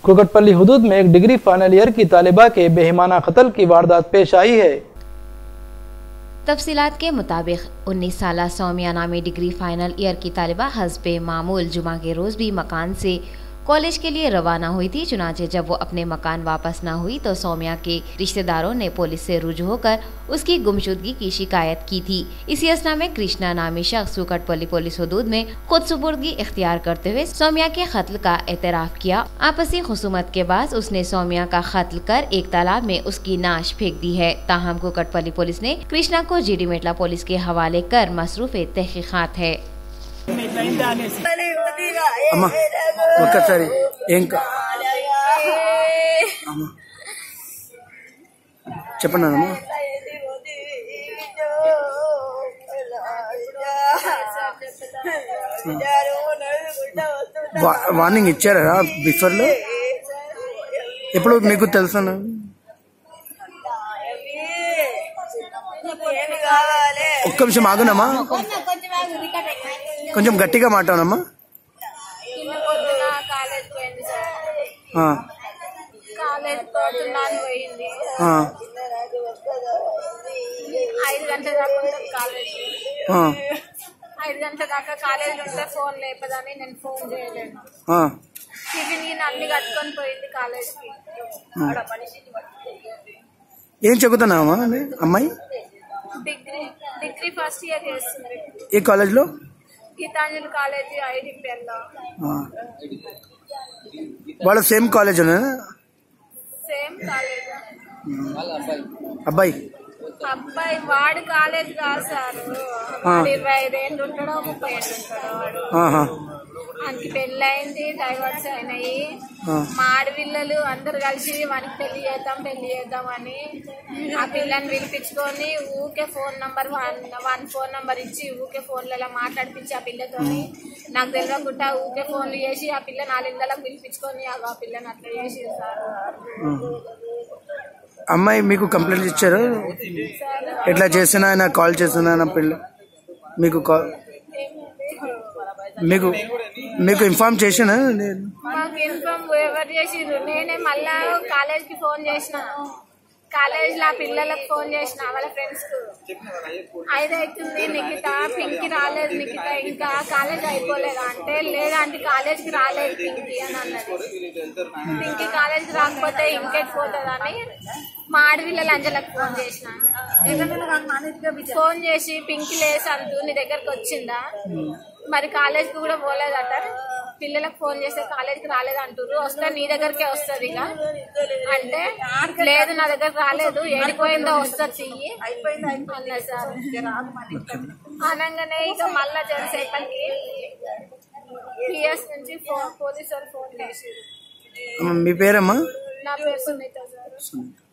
कुकटपल्ली हदूद में एक डिग्री फाइनल ईयर की तालिबा के बेहिमाना कत्ल की वारदात पेश आई है तफसीलात के मुताबिक 19 साल सौम्या नामी डिग्री फाइनल ईयर की तालिबा हसब मामूल जुमा के रोज़ भी मकान से कॉलेज के लिए रवाना हुई थी चुनाचे जब वो अपने मकान वापस न हुई तो सौम्या के रिश्तेदारों ने पुलिस से रुजू होकर उसकी गुमशुदगी की शिकायत की थी इसी असना में कृष्णा नामी शख्स सुकटपल्ली पुलिस हदूद में खुद सुपुर्दगी इख्तियार करते हुए सौम्या के कत्ल का एतराफ़ किया आपसी खसूमत के बाद उसने सौम्या का कत्ल कर एक तालाब में उसकी नाश फेंक दी है ताहम कुकटपल्ली पुलिस ने कृष्णा को जीडी मेटला पुलिस के हवाले कर मसरूफ तहकीक़ात है అమ్మా ఒక్కసారి ఏం కా- అమ్మా చెప్పండి అమ్మా వా- వార్నింగ్ ఇచ్చారా బిఫోర్ లో ఎప్పుడు మీకు తెలుసా ఒక్క నిమిషం ఆగునమ్మా కొంచెం గట్టిగా మాట్లాడమ్మా నిన్న పొద్దున కాలేజ్ పోయింది సార్ ఆ, కాలేజ్ పోతున్నాను పోయింది ఆ, ఐదు గంటల దాకా ఉంటుంది కాలేజ్ ఆ, ఐదు గంటల దాకా కాలేజ్ ఉంటే ఫోన్ లేపదని నేను ఫోన్ చేయలేను ఆ. టిఫిన్ గిన్నె అన్ని కట్టుకొని పోయింది కాలేజ్కి ఏం చెబుతున్నావా అమ్మాయి డిగ్రీ డిగ్రీ ఫస్ట్ ఇయర్ చేస్తుంది ఏ కాలేజ్లో గీతాంజలి కాలేజీ ఐడిపిఎల్లో ఆ. వాళ్ళ సేమ్ కాలేజ్ సేమ్ కాలేజ్ అబ్బాయి అబ్బాయి వాడు కాలేజ్ కాదు సార్ వాడు ఇరవై ఐదు ఏళ్ళు ఉంటాడో ముప్పై ఏళ్ళు ఉంటాడో వాడు ఆహా. ఆయనకి పెళ్ళయింది డైవర్స్ అయినాయి ఆ. మా ఆడపిల్లలు అందరు కలిసి వానికి పెళ్లి చేద్దాం పెళ్లి చేద్దాం అని ఆ పిల్లని పిలిపించుకొని ఊకే phone number one one phone number ఇచ్చి ఊకే ఫోన్లలో మాట్లాడిపించి ఆ పిల్లతోని నాకు తెలియకుండా ఊకే ఫోన్లు చేసి ఆ పిల్ల నాలుగు పిలిపించుకొని ఆ ఆ పిల్లని అట్లా చేసి సార్ అమ్మాయి మీకు కంప్లైంట్ ఇచ్చారు ఎట్లా చేసినా ఆయన కాల్ చేసినా నా పిల్ల మీకు కాల్ మీకు మీకు ఇన్ఫార్మ్ చేసినా నేను మాకు ఇన్ఫామ్ ఎవరు చేసిర్రు నేనే మళ్ళా కాలేజ్ కి ఫోన్ చేసిన కాలేజ్ లో ఆ పిల్లలకు ఫోన్ చేసిన వాళ్ళ ఫ్రెండ్స్ కు ఐదు అవుతుంది నిఖిత పింకి రాలేదు నిఖిత ఇంకా కాలేజ్ అయిపోలేదా అంటే లేదంటే కాలేజ్ కి రాలేదు పింకి అని అన్నది పింకి కాలేజ్ కి రాకపోతే ఇంకెట్ పోతుందని మా ఆడపిల్లలు అంజలకు ఫోన్ చేసిన ఫోన్ చేసి పింకి లేసి అంటూ నీ దగ్గరకు వచ్చిందా మరి కాలేజ్ కి కూడా పోలేదట పిల్లలకు ఫోన్ చేస్తే కాలేజ్కి రాలేదు అంటారు వస్తే నీ దగ్గరకే వస్తుంది ఇక అంటే లేదు నా దగ్గర రాలేదు ఏడిపోయిందో వస్తుంది చెయ్యి అన్నది సార్ అనగానే ఇక మళ్ళా జరిసేపటికి పిఎస్ నుంచి ఫోన్ పోలీసు వాళ్ళు ఫోన్ చేసి మీ పేరమ్మా నా పేరు సునీత సార్